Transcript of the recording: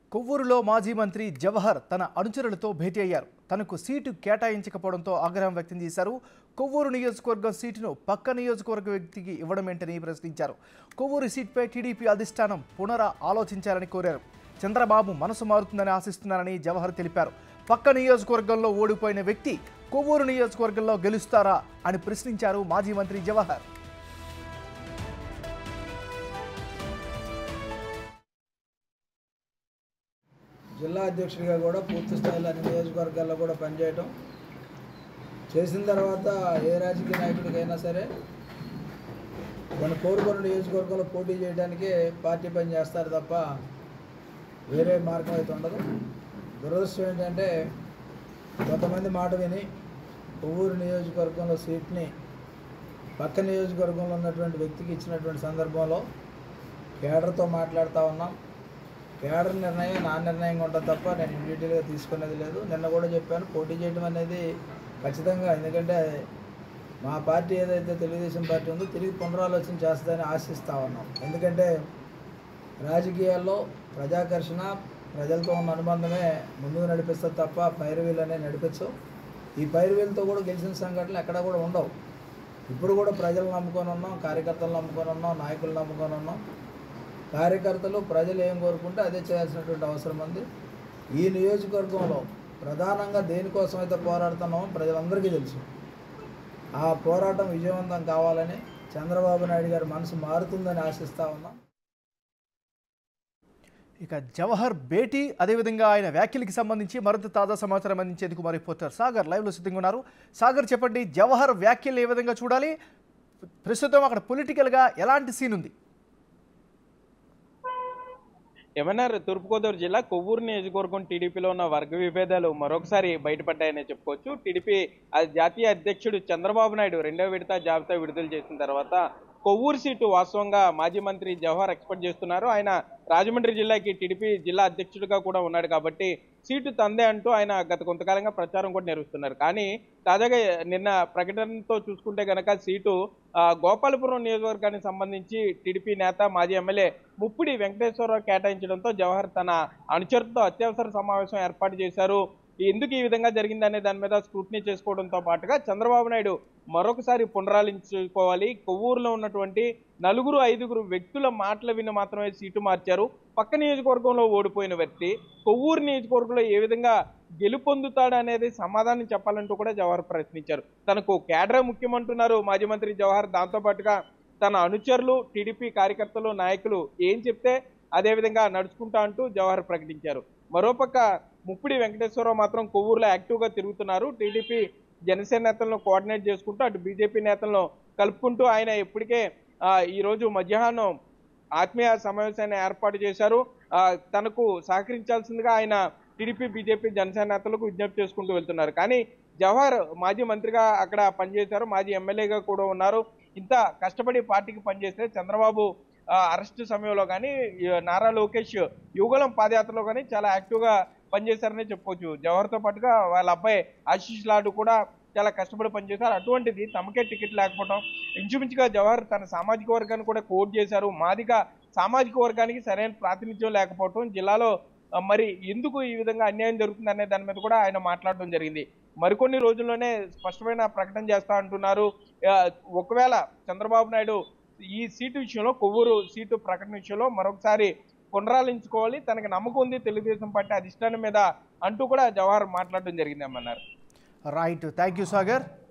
కొవ్వూరులో మాజీ మంత్రి జవహర్ తన అనుచరులతో భేటీ అయ్యారు తనకు సీటు కేటాయించకపోవడంతో ఆగ్రహం వ్యక్తం చేశారు కొవ్వూరు నియోజకవర్గం సీటును పక్క నియోజకవర్గ వ్యక్తికి ఇవ్వడం ఏంటని ప్రశ్నించారు కొవ్వూరు సీట్పై టీడీపీ అధిష్టానం పునర ఆలోచించాలని కోరారు చంద్రబాబు మనసు మారుతుందని ఆశిస్తున్నారని జవహర్ తెలిపారు పక్క నియోజకవర్గంలో ఓడిపోయిన వ్యక్తి కొవ్వూరు నియోజకవర్గంలో గెలుస్తారా అని ప్రశ్నించారు మాజీ మంత్రి జవహర్ జిల్లా అధ్యక్షుడిగా కూడా పూర్తి స్థాయిలో అన్ని నియోజకవర్గాల్లో కూడా పనిచేయటం చేసిన తర్వాత ఏ రాజకీయ నాయకుడికైనా సరే మన కోరుకొండ నియోజకవర్గంలో పోటీ చేయడానికే పార్టీ పని చేస్తారు తప్ప వేరే మార్గం అయితే ఉండదు దురదృష్టం ఏంటంటే కొంతమంది మాట విని కొవ్వూరు నియోజకవర్గంలో సీట్ని పక్క నియోజకవర్గంలో ఉన్నటువంటి వ్యక్తికి ఇచ్చినటువంటి సందర్భంలో కేడర్తో మాట్లాడుతూ ఉన్నాం కేడర్ నిర్ణయం నా నిర్ణయంగా ఉంటుంది తప్ప నేను ఇండివిజువల్గా తీసుకునేది లేదు నిన్న కూడా చెప్పాను పోటీ చేయడం అనేది ఖచ్చితంగా ఎందుకంటే మా పార్టీ ఏదైతే తెలుగుదేశం పార్టీ ఉందో తిరిగి పునరాలోచన చేస్తుందని ఆశిస్తూ ఉన్నాం ఎందుకంటే రాజకీయాల్లో ప్రజాకర్షణ ప్రజలతో ఉన్న అనుబంధమే ముందుకు నడిపిస్తుంది తప్ప ఫైర్ వీల్ అనేది నడిపించవు ఈ ఫైర్ వీల్తో కూడా గెలిచిన సంఘటనలు ఎక్కడ కూడా ఉండవు ఇప్పుడు కూడా ప్రజలు నమ్ముకొని ఉన్నాం కార్యకర్తలు నమ్ముకొని ఉన్నాం నాయకులు నమ్ముకొని ఉన్నాం కార్యకర్తలు ప్రజలు ఏం కోరుకుంటే అదే చేయాల్సినటువంటి అవసరం ఉంది ఈ నియోజకవర్గంలో ప్రధానంగా దేనికోసం అయితే పోరాడుతున్నామో ప్రజలందరికీ తెలుసు ఆ పోరాటం విజయవంతం కావాలని చంద్రబాబు నాయుడు గారి మనసు మారుతుందని ఆశిస్తా ఉన్నాం ఇక జవహర్ భేటీ అదేవిధంగా ఆయన వ్యాఖ్యలకి సంబంధించి మరింత తాజా సమాచారం అందించేందుకు మా రిపోర్టర్ సాగర్ లైవ్లో సిద్ధంగా ఉన్నారు సాగర్ చెప్పండి జవహర్ వ్యాఖ్యలు ఏ విధంగా చూడాలి ప్రస్తుతం అక్కడ పొలిటికల్గా ఎలాంటి సీన్ ఉంది ఎంఎన్ఆర్ తూర్పుగోదావరి జిల్లా కొవ్వూరు నియోజకవర్గం టీడీపీలో ఉన్న వర్గ విభేదాలు మరొకసారి బయటపడ్డాయనే చెప్పుకోవచ్చు టీడీపీ ఆ జాతీయ అధ్యక్షుడు చంద్రబాబు నాయుడు రెండవ విడత జాబితా విడుదల చేసిన తర్వాత కొవ్వూరు సీటు వాస్తవంగా మాజీ మంత్రి జవహర్ ఎక్స్పెక్ట్ చేస్తున్నారు ఆయన రాజమండ్రి జిల్లాకి టీడీపీ జిల్లా అధ్యక్షుడిగా కూడా ఉన్నాడు కాబట్టి సీటు తందే అంటూ ఆయన గత కొంతకాలంగా ప్రచారం కూడా నిర్వహిస్తున్నారు కానీ తాజాగా నిన్న ప్రకటనతో చూసుకుంటే గనక సీటు ఆ, గోపాలపురం నియోజకవర్గానికి సంబంధించి టీడీపీ నేత మాజీ ఎమ్మెల్యే ముప్పిడి వెంకటేశ్వరరావు కేటాయించడంతో జవహర్ తన అనుచరులతో అత్యవసర సమావేశం ఏర్పాటు చేశారు ఎందుకు ఈ విధంగా జరిగిందనే దాని మీద స్క్రూటినీ చేసుకోవడంతో పాటుగా చంద్రబాబు నాయుడు మరొకసారి పునరాలించుకోవాలి కొవ్వూరులో ఉన్నటువంటి నలుగురు ఐదుగురు వ్యక్తుల మాటలు విని మాత్రమే సీటు మార్చారు పక్క నియోజకవర్గంలో ఓడిపోయిన వ్యక్తి కొవ్వూరు నియోజకవర్గంలో ఏ విధంగా గెలుపొందుతాడు అనేది సమాధానం చెప్పాలంటూ కూడా జవహర్ ప్రశ్నించారు తనకు కేడరే ముఖ్యమంటున్నారు మాజీ మంత్రి జవహర్ దాంతో పాటుగా తన అనుచరులు టీడీపీ కార్యకర్తలు నాయకులు ఏం చెప్తే అదే విధంగా నడుచుకుంటా అంటూ జవహర్ ప్రకటించారు మరోపక్క ముప్పిడి వెంకటేశ్వరరావు మాత్రం కొవ్వూరులో యాక్టివ్గా తిరుగుతున్నారు టీడీపీ జనసేన నేతలను కోఆర్డినేట్ చేసుకుంటూ అటు బీజేపీ నేతలను కలుపుకుంటూ ఆయన ఇప్పటికే ఆ, ఈ రోజు మధ్యాహ్నం ఆత్మీయ సమావేశాన్ని ఏర్పాటు చేశారు ఆ, తనకు సహకరించాల్సిందిగా ఆయన టీడీపీ బీజేపీ జనసేన నేతలకు విజ్ఞప్తి చేసుకుంటూ వెళ్తున్నారు కానీ జవహర్ మాజీ మంత్రిగా అక్కడ పనిచేశారు మాజీ ఎమ్మెల్యేగా కూడా ఉన్నారు ఇంత కష్టపడి పార్టీకి పనిచేస్తే చంద్రబాబు ఆ, అరెస్టు సమయంలో కానీ నారా లోకేష్ యుగలం పాదయాత్రలో కానీ చాలా యాక్టివ్గా పనిచేశారని చెప్పుకోవచ్చు జవహర్తో పాటుగా వాళ్ళ అబ్బాయి ఆశీష్ లాడు కూడా చాలా కష్టపడి పనిచేశారు అటువంటిది తమకే టికెట్ లేకపోవడం ఇంచుమించుగా జవహర్ తన సామాజిక వర్గాన్ని కూడా కోట్ చేశారు మాదిగా సామాజిక వర్గానికి సరైన ప్రాతినిధ్యం లేకపోవడం జిల్లాలో ఆ, మరి ఎందుకు ఈ విధంగా అన్యాయం జరుగుతుంది అనే దాని మీద కూడా ఆయన మాట్లాడడం జరిగింది మరికొన్ని రోజుల్లోనే స్పష్టమైన ప్రకటన చేస్తా అంటున్నారు ఆ, ఒకవేళ చంద్రబాబు నాయుడు ఈ సీటు విషయంలో కొవ్వూరు సీటు ప్రకటన విషయంలో మరొకసారి పునరాలించుకోవాలి తనకు నమ్మకం ఉంది తెలుగుదేశం పార్టీ అధిష్టానం మీద అంటూ కూడా జవహర్ మాట్లాడడం జరిగింది అమ్మన్నారు రైట్ థ్యాంక్ యూ సాగర్